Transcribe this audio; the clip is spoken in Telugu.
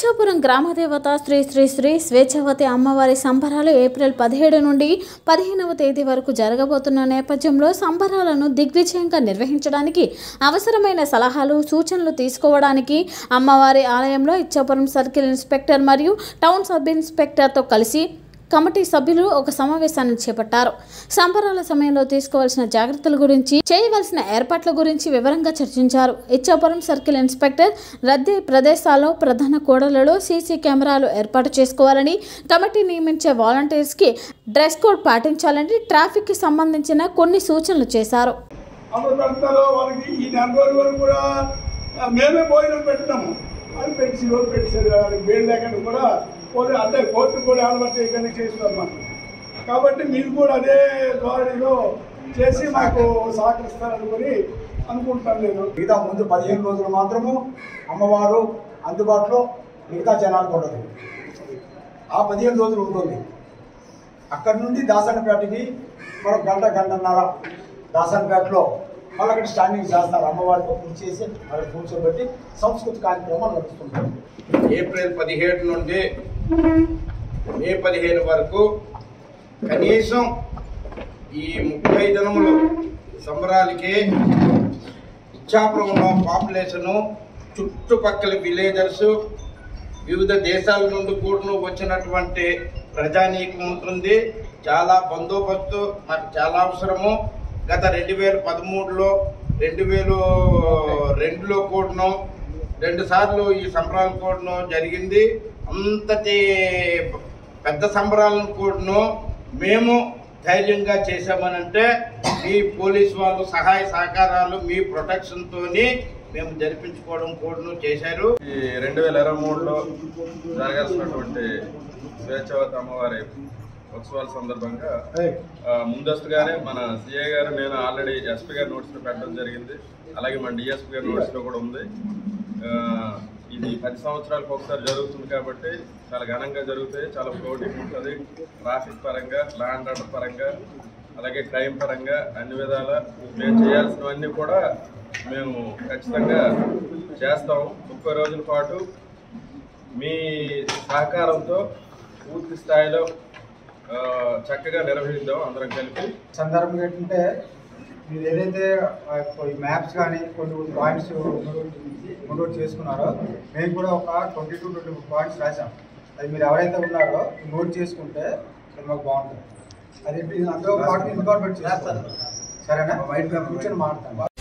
ఇచ్చాపురం గ్రామదేవత శ్రీ శ్రీ శ్రీ స్వేచ్ఛవతి అమ్మవారి సంబరాలు ఏప్రిల్ పదిహేడు నుండి పదిహేనవ తేదీ వరకు జరగబోతున్న నేపథ్యంలో సంబరాలను దిగ్విజయంగా నిర్వహించడానికి అవసరమైన సలహాలు సూచనలు తీసుకోవడానికి అమ్మవారి ఆలయంలో ఇచ్చాపురం సర్కిల్ ఇన్స్పెక్టర్ మరియు టౌన్ సబ్ ఇన్స్పెక్టర్తో కలిసి కమిటీ సభ్యులు ఒక సమావేశాన్ని చేపట్టారు సంబరాల సమయంలో తీసుకోవాల్సిన జాగ్రత్తల గురించి చేయవలసిన ఏర్పాట్ల గురించి వివరంగా చర్చించారు ఇచ్చాపురం సర్కిల్ ఇన్స్పెక్టర్ రద్దీ ప్రదేశాల్లో ప్రధాన కూడలలో సీసీ కెమెరాలు ఏర్పాటు చేసుకోవాలని కమిటీ నియమించే వాలంటీర్స్కి డ్రెస్ కోడ్ పాటించాలని ట్రాఫిక్కి సంబంధించిన కొన్ని సూచనలు చేశారు అమృతంలో వాళ్ళకి ఈ నెల రోజుల వరకు కూడా ఆ, మేమే భోజనం పెట్టినాము అది పెట్టి రోజు పెట్టేసారు వాళ్ళకి వేలు లేకుండా కూడా పోతే అంటే కోర్టు కూడా అనుమతి చేయకుండా చేస్తున్నాం మాకు కాబట్టి మీరు కూడా అదే ధోరణిలో చేసి మాకు సహకరిస్తారనుకుని అనుకుంటాను నేను మిగతా ముందు పదిహేను రోజులు మాత్రము అమ్మవారు అందుబాటులో మిగతా జనాలకు ఉండదు ఆ పదిహేను రోజులు ఉంటుంది అక్కడి నుండి దాసనపేటకి మరొక గంట గంటన్నర దాసనపేటలో మళ్ళీ అక్కడ స్టాండింగ్ చేస్తారు అమ్మవారితో పూజ చేసి అక్కడ కూర్చోబెట్టి సంస్కృతి కార్యక్రమాలు నడుస్తుంటాయి ఏప్రిల్ పదిహేడు నుండి మే పదిహేను వరకు కనీసం ఈ ముప్పై దినములు సంబరాలకి ఇచ్చాపురంలో పాపులేషను చుట్టుపక్కల విలేజర్స్ వివిధ దేశాల నుండి కూడా వచ్చినటువంటి ప్రజానీకం ఉంటుంది చాలా బందోబస్తు మాకు చాలా అవసరము గత రెండు వేల పదమూడులో రెండు వేలు రెండులో కూడాను రెండు సార్లు ఈ సంబరాలు కూడాను జరిగింది అంతటి పెద్ద సంబరాలను కూడాను మేము ధైర్యంగా చేశామనంటే మీ పోలీస్ వాళ్ళు సహాయ సహకారాలు మీ ప్రొటెక్షన్తోని మేము జరిపించుకోవడం కూడాను చేశారు ఈ రెండు వేల ఇరవై మూడులో జరగాల్సినటువంటి స్వేచ్ఛవత అమ్మవారి ఉత్సవాల సందర్భంగా ఆ, ముందస్తుగానే మన సిఐ గారు నేను ఆల్రెడీ ఎస్పీ గారి నోట్స్లో పెట్టడం జరిగింది అలాగే మన డిఎస్పీ గారి నోట్స్లో కూడా ఉంది ఆ, ఇది పది సంవత్సరాలకు ఒకసారి జరుగుతుంది కాబట్టి చాలా ఘనంగా జరుగుతాయి చాలా ఫ్లోటింగ్ ఉంటుంది ట్రాఫిక్ పరంగా ల్యాండ్ ఆర్డర్ పరంగా అలాగే క్రైమ్ పరంగా అన్ని విధాల మేము చేయాల్సినవన్నీ కూడా మేము ఖచ్చితంగా చేస్తాం ముప్పై రోజుల పాటు మీ సహకారంతో పూర్తి స్థాయిలో ఆ, చక్కగా నిర్వహిద్దాం అందరం కలిపి సందర్భం ఏంటంటే మీరు ఏదైతే ఆ యొక్క ఈ మ్యాప్స్ కానీ కొన్ని పాయింట్స్ నోట్ చేసుకున్నారో మేము కూడా ఒక ట్వంటీ టు ట్వంటీ పాయింట్స్ రాసాం అది మీరు ఎవరైతే ఉన్నారో నోట్ చేసుకుంటే అది మాకు బాగుంటుంది అది అందులో పాటు ఇన్కార్పొరేట్ చేస్తారు సరేనా కూర్చొని మాట్లాడతాం